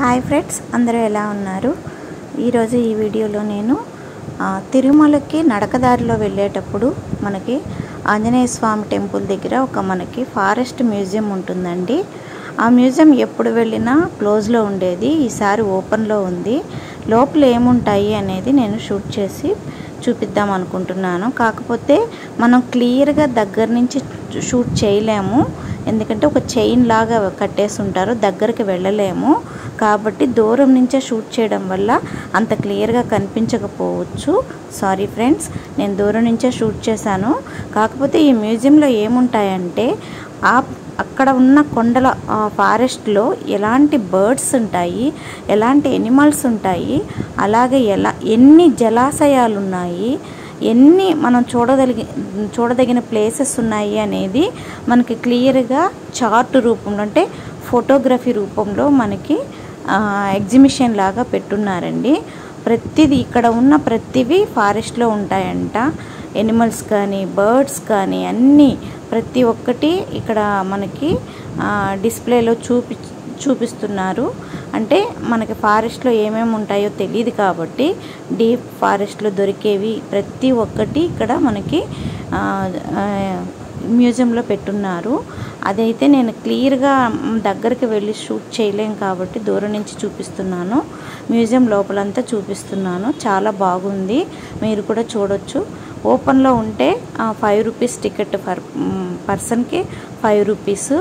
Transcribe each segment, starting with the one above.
hi friends అందరూ ఎలా ఉన్నారు ఈరోజు ఈ వీడియోలో నేను ఆ, తిరుమలకి నడకదారిలో వెళ్ళేటప్పుడు మనకి ఆంజనేయ స్వామి టెంపుల్ దగ్గర ఒక మనకి ఫారెస్ట్ మ్యూజియం ఉంటుందండి ఆ మ్యూజియం ఎప్పుడు వెళ్ళినా క్లోజ్లో ఉండేది ఈసారి ఓపెన్లో ఉంది లోపల ఏముంటాయి అనేది నేను షూట్ చేసి చూపిద్దాం అనుకుంటున్నాను కాకపోతే మనం క్లియర్గా దగ్గర నుంచి షూట్ చేయలేము ఎందుకంటే ఒక చైన్ లాగా కట్టేసి ఉంటారు దగ్గరికి వెళ్ళలేము కాబట్టి దూరం నుంచే షూట్ చేయడం వల్ల అంత క్లియర్గా కనిపించకపోవచ్చు సారీ ఫ్రెండ్స్ నేను దూరం నుంచే షూట్ చేశాను కాకపోతే ఈ మ్యూజియంలో ఏముంటాయంటే ఆ అక్కడ ఉన్న కొండల ఫారెస్ట్లో ఎలాంటి బర్డ్స్ ఉంటాయి ఎలాంటి ఎనిమల్స్ ఉంటాయి అలాగే ఎలా ఎన్ని జలాశయాలు ఉన్నాయి ఎన్ని మనం చూడదలిగి చూడదగిన ప్లేసెస్ ఉన్నాయి అనేది మనకి క్లియర్గా చార్ట్ రూపంలో అంటే ఫోటోగ్రఫీ రూపంలో మనకి ఎగ్జిబిషన్ లాగా పెట్టున్నారండి ప్రతిదీ ఇక్కడ ఉన్న ప్రతివి ఫారెస్ట్లో ఉంటాయంట ఎనిమల్స్ కానీ బర్డ్స్ కానీ అన్నీ ప్రతి ఒక్కటి ఇక్కడ మనకి డిస్ప్లేలో చూపి చూపిస్తున్నారు అంటే మనకి ఫారెస్ట్లో ఏమేమి ఉంటాయో తెలియదు కాబట్టి డీప్ ఫారెస్ట్లో దొరికేవి ప్రతి ఒక్కటి ఇక్కడ మనకి ఆ, ఆ, మ్యూజియంలో పెట్టున్నారు అదైతే నేను క్లియర్గా దగ్గరికి వెళ్ళి షూట్ చేయలేం కాబట్టి దూరం నుంచి చూపిస్తున్నాను మ్యూజియం లోపలంతా చూపిస్తున్నాను చాలా బాగుంది మీరు కూడా చూడొచ్చు ఓపెన్లో ఉంటే ఫైవ్ రూపీస్ టికెట్ పర్ పర్సన్కి ఫైవ్ రూపీస్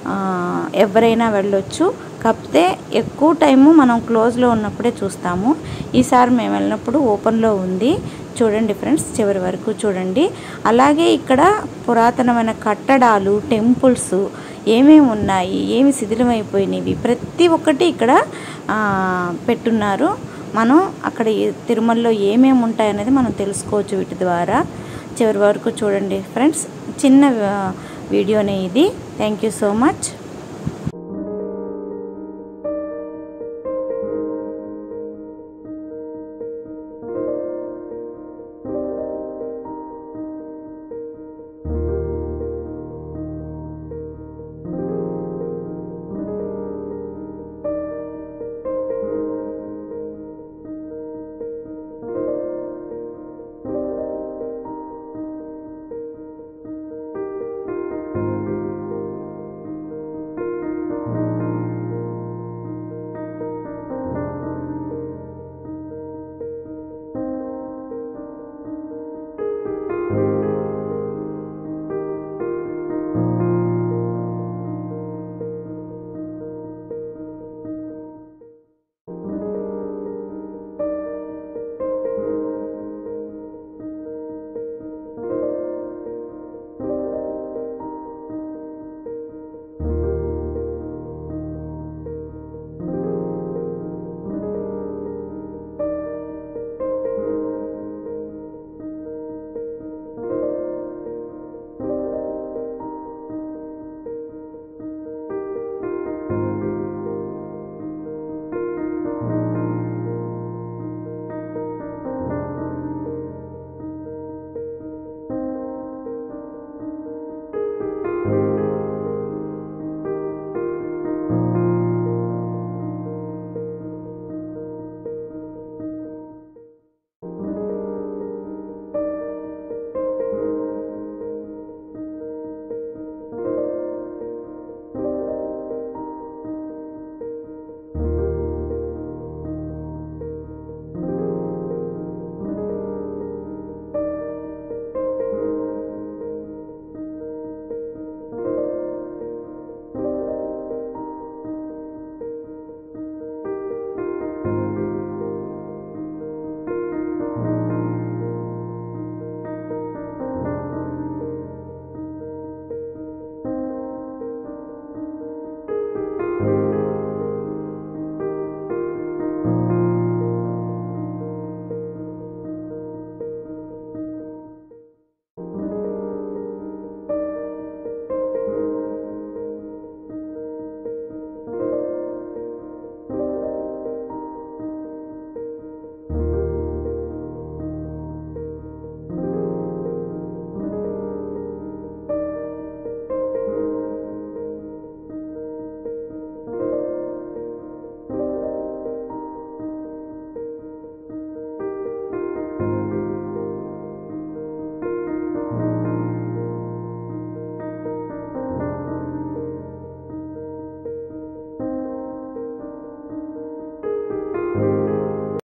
ఎవరైనా వెళ్ళొచ్చు కాకపోతే ఎక్కువ టైము మనం క్లోజ్లో ఉన్నప్పుడే చూస్తాము ఈసారి మేము వెళ్ళినప్పుడు ఓపెన్లో ఉంది చూడండి ఫ్రెండ్స్ చివరి వరకు చూడండి అలాగే ఇక్కడ పురాతనమైన కట్టడాలు టెంపుల్స్ ఏమేమి ఉన్నాయి ఏమి శిథిలమైపోయినవి ప్రతి ఒక్కటి ఇక్కడ ఆ, పెట్టున్నారు మనం అక్కడ ఏ- తిరుమలలో ఏమేమి ఉంటాయనేది మనం తెలుసుకోవచ్చు వీటి ద్వారా చివరి వరకు చూడండి ఫ్రెండ్స్ చిన్న ఆ, వీడియోనే ఇది థ్యాంక్ యూ సో మచ్